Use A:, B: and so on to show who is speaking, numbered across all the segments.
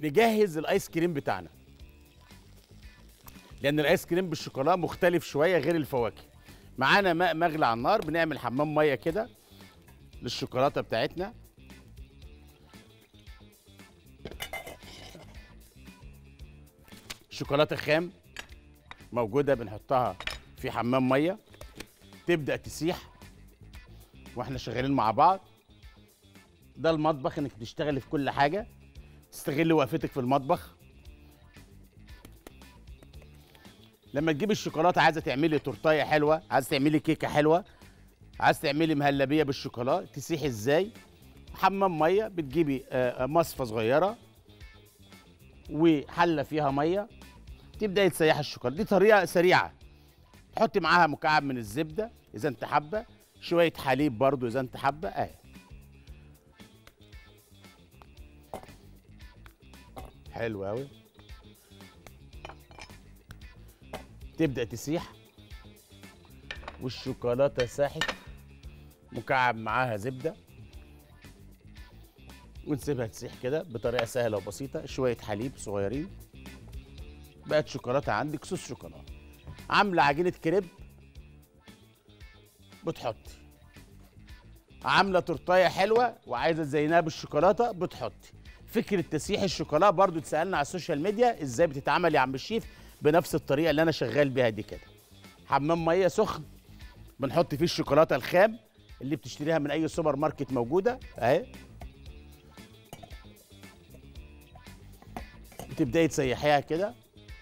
A: نجهز الايس كريم بتاعنا لان الايس كريم بالشوكولاته مختلف شويه غير الفواكه معانا ماء مغلي على النار بنعمل حمام ميه كده للشوكولاته بتاعتنا شوكولاته خام موجوده بنحطها في حمام ميه تبدا تسيح واحنا شغالين مع بعض ده المطبخ انك تشتغلي في كل حاجه تستغلي وقفتك في المطبخ لما تجيبي الشوكولاته عايزه تعملي تورتايه حلوه عايزه تعملي كيكه حلوه عايزه تعملي مهلبيه بالشوكولاته تسيحي ازاي حمام ميه بتجيبي آه، آه، مصفى صغيره وحله فيها ميه تبداي تسيحي الشوكولاته دي طريقه سريعه تحطي معاها مكعب من الزبده اذا انت حابه شويه حليب برضو اذا انت حابه اهي حلو قوي تبدا تسيح والشوكولاته ساحت مكعب معاها زبده ونسيبها تسيح كده بطريقه سهله وبسيطه شويه حليب صغيرين بقت شوكولاته عندك صوص شوكولاته عامله عجينه كريب بتحطي عامله تورتايه حلوه وعايزه تزينها بالشوكولاته بتحطي فكره تسيح الشوكولاته برضو اتسالنا على السوشيال ميديا ازاي بتتعمل يا عم الشيف بنفس الطريقه اللي انا شغال بيها دي كده حمام ميه سخن بنحط فيه الشوكولاته الخام اللي بتشتريها من اي سوبر ماركت موجوده اهي بتبداي تسيحيها كده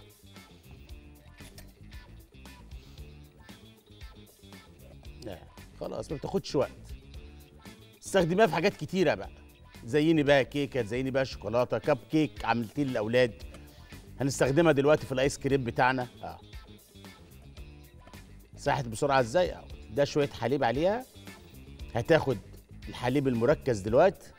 A: لا خلاص ما بتاخدش وقت استخدميها في حاجات كتيره بقى زيني بقى كيكه زيني بقى شوكولاته كب كيك عملتيه للاولاد هنستخدمها دلوقتي في الايس كريم بتاعنا اه ساحت بسرعه ازاي اه ده شويه حليب عليها هتاخد الحليب المركز دلوقتي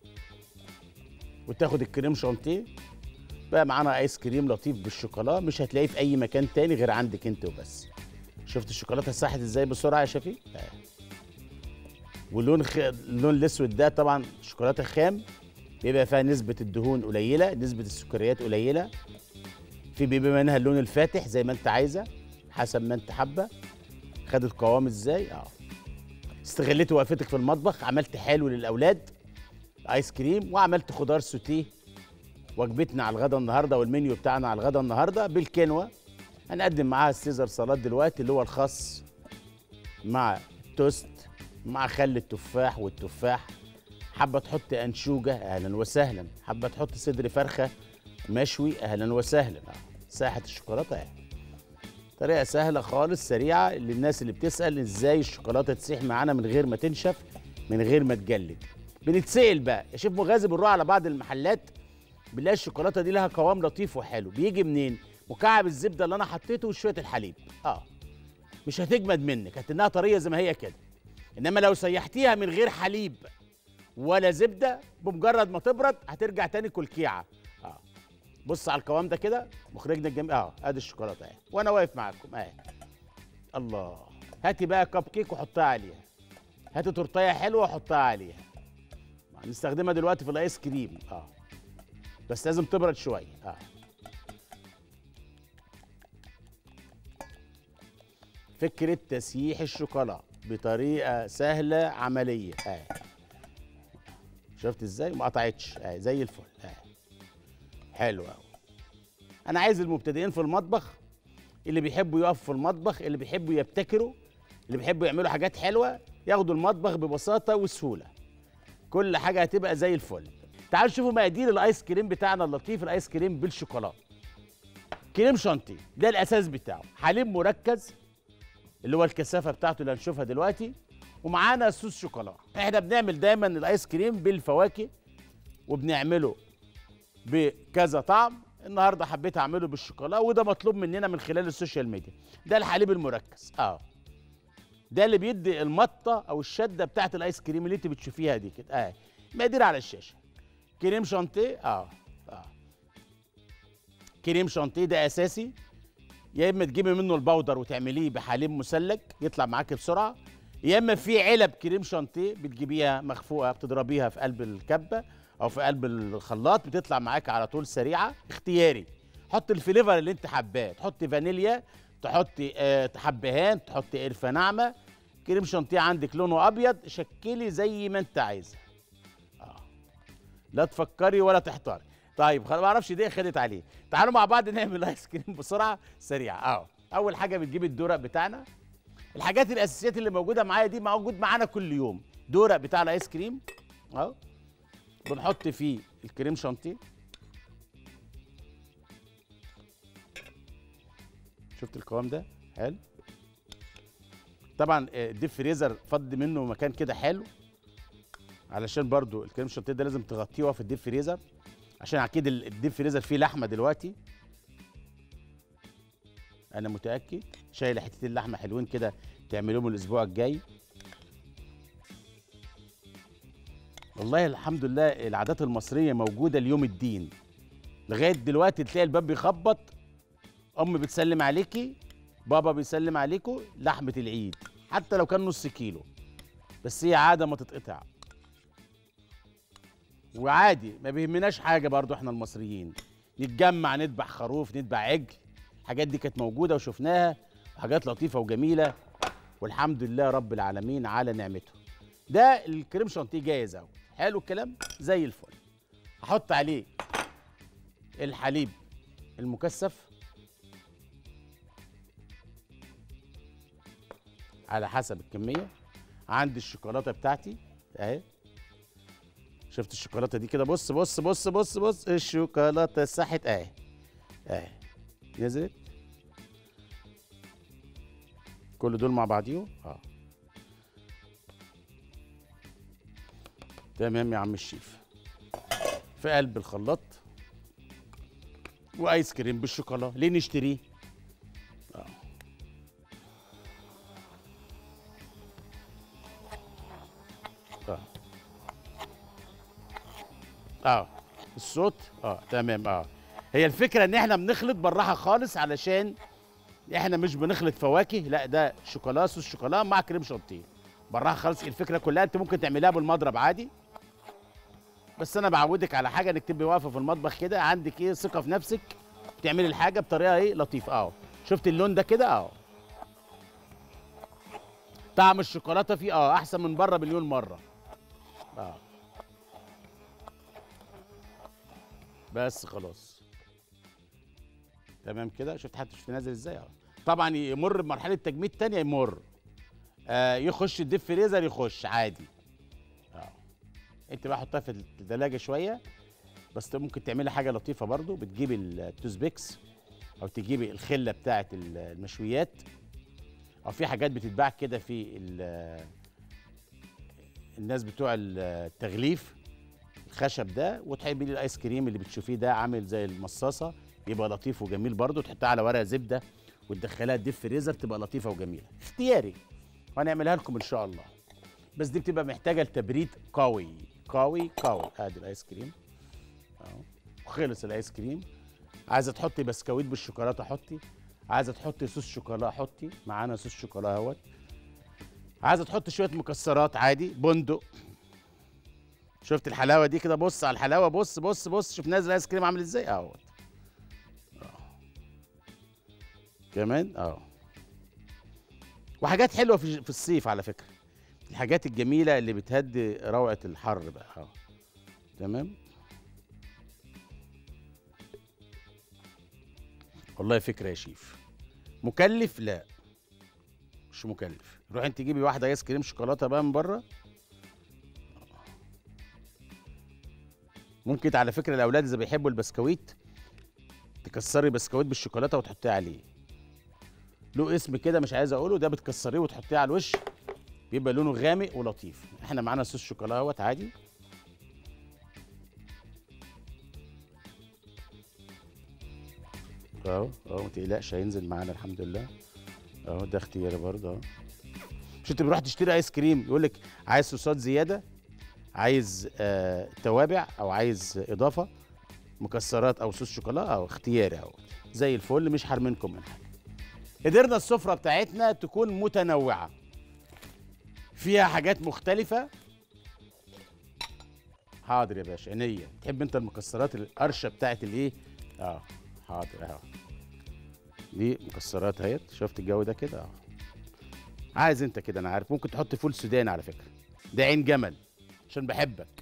A: وتاخد الكريم شانتيه بقى معانا ايس كريم لطيف بالشوكولاته مش هتلاقيه في اي مكان تاني غير عندك انت وبس شفت الشوكولاته ساحت ازاي بسرعه يا شفيق آه. واللون خ... اللون الاسود ده طبعا شوكولاته خام بيبقى فيها نسبه الدهون قليله نسبه السكريات قليله في بيبقى منها اللون الفاتح زي ما انت عايزه حسب ما انت حابه خدت قوام ازاي اه استغليت وقفتك في المطبخ عملت حلو للاولاد ايس كريم وعملت خضار سوتيه وجبتنا على الغدا النهارده والمنيو بتاعنا على الغدا النهارده بالكنوه هنقدم معاها السيزر سلطات دلوقتي اللي هو الخاص مع التوست مع خل التفاح والتفاح حابه تحط انشوجه اهلا وسهلا حابه تحط صدر فرخه مشوي اهلا وسهلا آه. ساحه الشوكولاته اهي طريقه سهله خالص سريعه للناس اللي بتسال ازاي الشوكولاته تسيح معانا من غير ما تنشف من غير ما تجلد بنتسال بقى يا شيف مغازي بنروح على بعض المحلات بنلاقي الشوكولاته دي لها قوام لطيف وحلو بيجي منين مكعب الزبده اللي انا حطيته وشويه الحليب اه مش هتجمد منك هتنها طريه زي ما هي كده انما لو سيحتيها من غير حليب ولا زبده بمجرد ما تبرد هترجع تاني كلكيعه اه بص على القوام ده كده مخرجنا الجميل اه ادي الشوكولاته اهي وانا واقف معاكم اهي الله هاتي بقى كب كيك وحطها عليها هاتي تورتيه حلوه وحطها عليها هنستخدمها دلوقتي في الايس كريم اه بس لازم تبرد شويه اه فكره تسييح الشوكولاته بطريقه سهله عمليه اه شفت ازاي ما قطعتش اه زي الفل اه حلو قوي انا عايز المبتدئين في المطبخ اللي بيحبوا يقفوا في المطبخ اللي بيحبوا يبتكروا اللي بيحبوا يعملوا حاجات حلوه ياخدوا المطبخ ببساطه وسهوله كل حاجه هتبقى زي الفل تعالوا شوفوا مقادير الايس كريم بتاعنا اللطيف الايس كريم بالشوكولاته كريم شانتي ده الاساس بتاعه حليب مركز اللي هو الكثافه بتاعته اللي هنشوفها دلوقتي ومعانا صوص شوكولاته احنا بنعمل دايما الايس كريم بالفواكه وبنعمله بكذا طعم النهارده حبيت اعمله بالشوكولاته وده مطلوب مننا من خلال السوشيال ميديا ده الحليب المركز اه ده اللي بيدي المطه او الشده بتاعت الايس كريم اللي انت بتشوفيها دي كده اه مقادير على الشاشه كريم شانتيه اه اه كريم شانتيه ده اساسي يا اما تجيبي منه البودر وتعمليه بحليب مثلج يطلع معاكي بسرعه يا اما في علب كريم شانتيه بتجيبيها مخفوقه بتضربيها في قلب الكبه او في قلب الخلاط بتطلع معاك على طول سريعه اختياري حط الفليفر اللي انت حباه تحط فانيليا تحطي آه حبهان تحطي قرفه ناعمه كريم شانتيه عندك لونه ابيض شكلي زي ما انت عايزه اه لا تفكري ولا تحتاري طيب خلاص ما اعرفش دي خدت عليه تعالوا مع بعض نعمل ايس كريم بسرعه سريعه اه اول حاجه بتجيب الدورق بتاعنا الحاجات الاساسيات اللي موجوده معايا دي موجود معانا كل يوم دورق بتاع الايس كريم اهو بنحط فيه الكريم شانتيه شفت القوام ده حلو طبعا آه، الديب فريزر فضي منه مكان كده حلو علشان برضو الكريم شانتيه ده لازم تغطيه وهو في الديب فريزر عشان اكيد ال- الديب فريزر فيه لحمه دلوقتي انا متاكد شايل حتتين لحمه حلوين كده تعملوهم الاسبوع الجاي والله الحمد لله العادات المصريه موجوده ليوم الدين لغايه دلوقتي تلاقي الباب بيخبط ام بتسلم عليكي بابا بيسلم عليكوا لحمه العيد حتى لو كان نص كيلو بس هي عاده ما تتقطع وعادي ما بيهمناش حاجه برضو احنا المصريين نتجمع نذبح خروف نذبح عجل الحاجات دي كانت موجوده وشفناها وحاجات لطيفه وجميله والحمد لله رب العالمين على نعمته ده الكريم شانتيه جاهز اهو حلو الكلام زي الفل هحط عليه الحليب المكثف على حسب الكميه عندي الشوكولاته بتاعتي اهي شفت الشوكولاته دي كده بص بص بص بص بص الشوكولاته ساحت اهي اهي نزلت كل دول مع بعضيهم اه تمام يا عم الشيف في قلب الخلاط وايس كريم بالشوكولاته ليه نشتريه اه اه اه الصوت اه تمام اه هي الفكره ان احنا بنخلط بالراحه خالص علشان احنا مش بنخلط فواكه لا ده شوكولا صوص شوكولا مع كريم شانتيه بالراحه خالص الفكره كلها انت ممكن تعملها بالمضرب عادي بس انا بعودك على حاجه انك تبقي واقفه في المطبخ كده عندك ايه ثقه في نفسك تعملي الحاجه بطريقه ايه لطيفه اهو شفت اللون ده كده اهو طعم الشوكولاته فيه اه احسن من بره مليون مره اه بس خلاص تمام كده شفت حتى شفت نازل ازاي اه طبعا يمر بمرحله تجميد تانية يمر آه يخش الديب فريزر يخش عادي اه انت بقى حطها في الثلاجه شويه بس ممكن تعملي حاجه لطيفه برضو بتجيبي التوز بيكس او تجيبي الخله بتاعه المشويات او في حاجات بتتباع كده في ال- الناس بتوع التغليف الخشب ده وتحبي لي الايس كريم اللي بتشوفيه ده عامل زي المصاصه بيبقى لطيف وجميل برضه تحطها على ورقه زبده وتدخلها الديب فريزر تبقى لطيفه وجميله اختياري وهنعملها لكم ان شاء الله بس دي بتبقى محتاجه لتبريد قوي قوي قوي ادي الايس كريم اهو وخلص الايس كريم عايزه تحطي بسكويت بالشوكولاته حطي عايزه تحطي صوص شوكولا حطي معانا صوص شوكولا اهوت عايزه تحطي شويه مكسرات عادي بندق شفت الحلاوه دي كده بص على الحلاوه بص بص بص شوف نازل ايس كريم عامل ازاي اهوت آه. كمان اه وحاجات حلوه في في الصيف على فكره الحاجات الجميله اللي بتهدي روعه الحر بقى اه تمام والله فكره يا شيف مكلف لا مش مكلف روح انت جيبي واحده ايس كريم شوكولاته بقى من بره ممكن على فكره الاولاد اذا بيحبوا البسكويت تكسري بسكويت بالشوكولاته وتحطيه عليه له اسم كده مش عايز اقوله ده بتكسريه وتحطيه على الوش بيبقى لونه غامق ولطيف احنا معانا صوص شوكولاته اهوت عادي اهو اهو ما تقلقش هينزل معانا الحمد لله اهو ده اختياري برضه اهو مش انت بتروح تشتري ايس كريم يقول لك عايز صوصات زياده عايز آه توابع او عايز اضافه مكسرات او صوص شوكولاته او اختياري اهو زي الفل مش حارمينكم من حاجه قدرنا السفره بتاعتنا تكون متنوعه فيها حاجات مختلفه حاضر يا باشا عينيا تحب انت المكسرات القرشه بتاعت الايه اه حاضر اهو دي مكسرات اهيت شفت الجو ده كده اه عايز انت كده انا عارف ممكن تحط فول سوداني على فكره ده عين جمل عشان بحبك